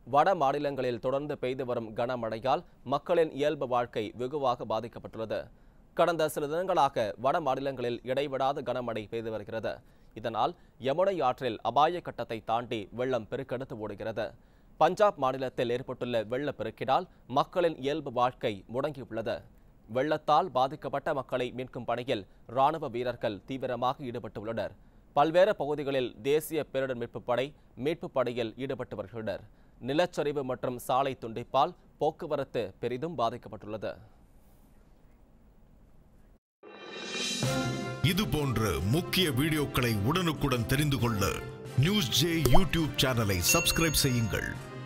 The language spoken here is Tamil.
வட மாநிலங்களில் தொடர்ந்து பெய்து வரும் கனமழையால் மக்களின் இயல்பு வாழ்க்கை வெகுவாக பாதிக்கப்பட்டுள்ளது கடந்த சில தினங்களாக வட மாநிலங்களில் இடைவிடாத கனமழை பெய்து வருகிறது இதனால் யமுனை ஆற்றில் அபாய கட்டத்தை தாண்டி வெள்ளம் பெருக்கெடுத்து ஓடுகிறது பஞ்சாப் மாநிலத்தில் ஏற்பட்டுள்ள வெள்ளப்பெருக்கினால் மக்களின் இயல்பு வாழ்க்கை முடங்கியுள்ளது வெள்ளத்தால் பாதிக்கப்பட்ட மக்களை மீட்கும் பணியில் ராணுவ வீரர்கள் தீவிரமாக ஈடுபட்டுள்ளனர் பல்வேறு பகுதிகளில் தேசிய பேரிடர் மீட்புப் படை மீட்புப் பணியில் ஈடுபட்டு வருகின்றனர் நிலச்சரிவு மற்றும் சாலை துண்டிப்பால் போக்குவரத்து பெரிதும் பாதிக்கப்பட்டுள்ளது இது போன்ற முக்கிய வீடியோக்களை உடனுக்குடன் தெரிந்து கொள்ள நியூஸ் ஜே யூடியூப் சேனலை சப்ஸ்கிரைப் செய்யுங்கள்